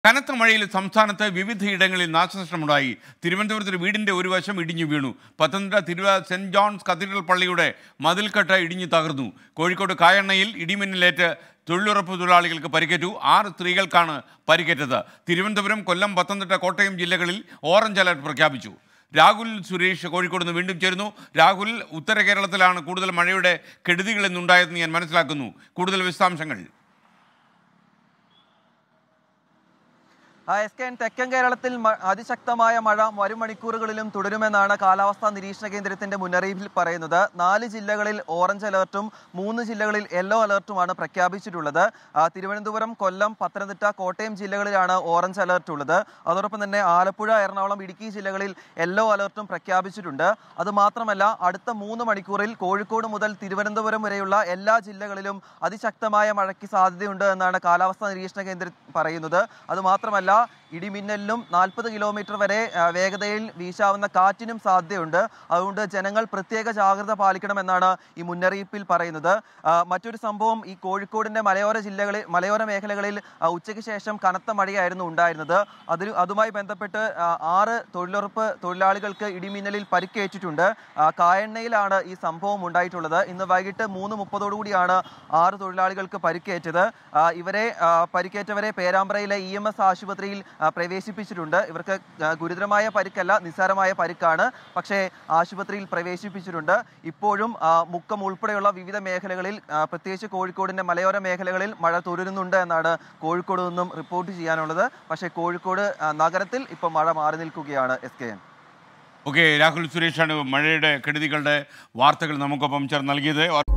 കനത്ത മഴയിൽ സംസ്ഥാനത്ത് വിവിധയിടങ്ങളിൽ നാശനഷ്ടമുണ്ടായി തിരുവനന്തപുരത്ത് ഒരു വീടിന്റെ ഒരു വശം ഇടിഞ്ഞു വീണു പത്തനംതിട്ട തിരുവ സെന്റ് ജോൺസ് കത്തീഡ്രൽ പള്ളിയുടെ മതിൽക്കെട്ട് ഇടിഞ്ഞു തകർന്നു കോഴിക്കോട് കായണ്ണയിൽ ഇടിമിന്നലേറ്റ് തൊഴിലുറപ്പ് തൊഴിലാളികൾക്ക് പരിക്കേറ്റു ആറ് സ്ത്രീകൾക്കാണ് പരിക്കേറ്റത് തിരുവനന്തപുരം കൊല്ലം പത്തനംതിട്ട കോട്ടയം ജില്ലകളിൽ ഓറഞ്ച് അലർട്ട് പ്രഖ്യാപിച്ചു രാഹുൽ സുരേഷ് കോഴിക്കോട് നിന്ന് വീണ്ടും ചേരുന്നു രാഹുൽ ഉത്തര കേരളത്തിലാണ് കൂടുതൽ മഴയുടെ കെടുതികൾ ഇന്നുണ്ടായതെന്ന് ഞാൻ മനസ്സിലാക്കുന്നു കൂടുതൽ വിശദാംശങ്ങൾ ആ, എസ് കെ എൻ തെക്കൻ കേരളത്തിൽ മ- അതിശക്തമായ മഴ വരും മണിക്കൂറുകളിലും തുടരുമെന്നാണ് കാലാവസ്ഥാ നിരീക്ഷണ കേന്ദ്രത്തിന്റെ മുന്നറിയിപ്പിൽ പറയുന്നത് നാല് ജില്ലകളിൽ ഓറഞ്ച് അലർട്ടും മൂന്ന് ജില്ലകളിൽ യെല്ലോ അലർട്ടുമാണ് പ്രഖ്യാപിച്ചിട്ടുള്ളത് ആ, തിരുവനന്തപുരം കൊല്ലം പത്തനംതിട്ട കോട്ടയം ജില്ലകളിലാണ് ഓറഞ്ച് അലർട്ട് ഉള്ളത് അതോടൊപ്പം തന്നെ ആലപ്പുഴ എറണാകുളം ഇടുക്കി ജില്ലകളിൽ യെല്ലോ അലർട്ടും പ്രഖ്യാപിച്ചിട്ടുണ്ട് അത് മാത്രമല്ല അടുത്ത മൂന്ന് മണിക്കൂറിൽ കോഴിക്കോട് മുതൽ തിരുവനന്തപുരം വരെയുള്ള എല്ലാ ജില്ലകളിലും അതിശക്തമായ മഴയ്ക്ക് സാധ്യതയുണ്ട് എന്നാണ് കാലാവസ്ഥാ നിരീക്ഷണ കേന്ദ്രം പറയുന്നത് അത് മാത്രമല്ല ഇടിമിന്നലിനും നാൽപ്പത് കിലോമീറ്റർ വരെ ആ, വേഗതയിൽ വീശാവുന്ന കാറ്റിനും സാധ്യതയുണ്ട് അതുകൊണ്ട് ജനങ്ങൾ പ്രത്യേക ജാഗ്രത പാലിക്കണമെന്നാണ് ഈ മുന്നറിയിപ്പിൽ പറയുന്നത് ആ, മറ്റൊരു സംഭവം ഈ കോഴിക്കോടിന്റെ മലയോര ജില്ലകളിൽ മലയോര മേഖലകളിൽ ആ, ഉച്ചയ്ക്ക് ശേഷം കനത്ത മഴയായിരുന്നു ഉണ്ടായിരുന്നത് അതിന് അതുമായി ബന്ധപ്പെട്ട് ആ, ആറ് തൊഴിലുറപ്പ് തൊഴിലാളികൾക്ക് ഇടിമിന്നലിൽ പരിക്കേറ്റിട്ടുണ്ട് ആ, കായണ്ണയിലാണ് ഈ സംഭവം ഉണ്ടായിട്ടുള്ളത് ഇന്ന് വൈകിട്ട് മൂന്ന് മുപ്പതോടുകൂടിയാണ് ആറ് തൊഴിലാളികൾക്ക് പരിക്കേറ്റത് ആ, ഇവരെ ആ, പരിക്കേറ്റവരെ പേരാമ്പ്രയിലെ ഇ എം എസ് ആശുപത്രിയിൽ ആ, പ്രവേശിപ്പിച്ചിട്ടുണ്ട് ഇവർക്ക് ആ, ഗുരുതരമായ പരിക്കല്ല നിസ്സാരമായ പരിക്കാണ് പക്ഷേ ആശുപത്രിയിൽ പ്രവേശിപ്പിച്ചിട്ടുണ്ട് ഇപ്പോഴും ആ, മുക്കം ഉൾപ്പെടെയുള്ള വിവിധ മേഖലകളിൽ ആ, പ്രത്യേകിച്ച് കോഴിക്കോടിന്റെ മലയോര മേഖലകളിൽ മഴ തുടരുന്നുണ്ട് എന്നാണ് കോഴിക്കോട് നിന്നും റിപ്പോർട്ട് ചെയ്യാനുള്ളത് പക്ഷേ കോഴിക്കോട് ആ, നഗരത്തിൽ ഇപ്പോൾ മഴ മാറി നിൽക്കുകയാണ് S K N okay Rahul സുരേഷാണ് മഴയുടെ കെടുതികളുടെ വാർത്തകൾ നമുക്കൊപ്പം ചേർന്ന് നൽകിയത്